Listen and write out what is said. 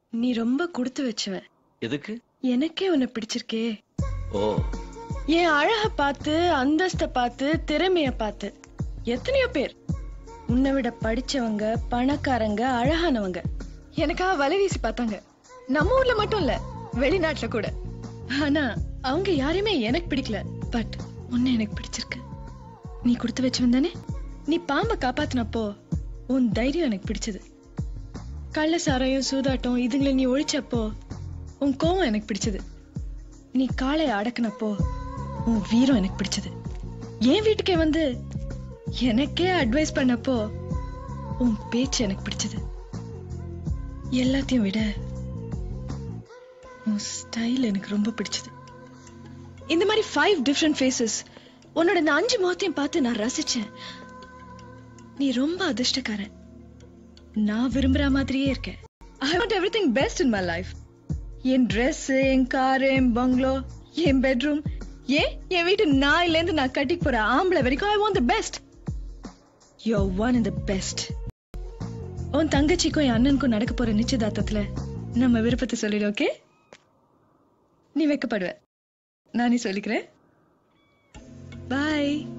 நீ ரொம்ப கொடுத்து வச்சவ எதுக்கு எனக்கே உன்னை பிடிச்சிருக்கே ஓ என் அழக பார்த்து அந்தஸ்த பார்த்து திறமைய பார்த்து எத்தனையோ பேர் உன்னை விட படிச்சவங்க பணக்காரங்க அழகானவங்க எனக்காக வலை வீசி பார்த்தாங்க நம்ம ஊர்ல மட்டும் இல்ல வெளிநாட்டுல கூட ஆனா அவங்க யாரையுமே எனக்கு பிடிக்கல பட் உன்னை எனக்கு பிடிச்சிருக்கு நீ கொடுத்து வச்சவன் தானே நீ பாம்பை காப்பாத்தினப்போ உன் தைரியம் எனக்கு பிடிச்சது கள்ள சாராயம் சூதாட்டம் இதுங்களை நீ ஒழிச்சப்போ உன் கோவம் எனக்கு பிடிச்சது நீ காளைய அடக்குனப்போ உன் வீரம் எனக்கு பிடிச்சது என் வீட்டுக்கே வந்து எனக்கே அட்வைஸ் பண்ணப்போ உன் பேச்சு எனக்கு பிடிச்சது எல்லாத்தையும் விட உன் ஸ்டைல் எனக்கு ரொம்ப பிடிச்சது இந்த மாதிரி ஃபைவ் டிஃப்ரெண்ட் ஃபேஸஸ் உன்னோட இந்த அஞ்சு முகத்தையும் பார்த்து நான் ரசிச்சேன் நீ ரொம்ப அதிர்ஷ்டக்காரன் நான் விரும்புற மாதிரியே இருக்கேன் I want everything best in my life என் ட்ரெஸ் என் கார் என் பங்களோ என் பெட்ரூம் ஏன் என் வீட்டு நாயில இருந்து நான் கட்டிக்கு போற ஆம்பளை வரைக்கும் ஐ வாண்ட் த பெஸ்ட் யோ ஒன் இன் த பெஸ்ட் உன் தங்கச்சிக்கும் என் அண்ணனுக்கும் நடக்க போற நிச்சயதார்த்தத்துல நம்ம விருப்பத்தை சொல்லிடு ஓகே நீ வைக்கப்படுவ நானே சொல்லிக்கிறேன் பாய்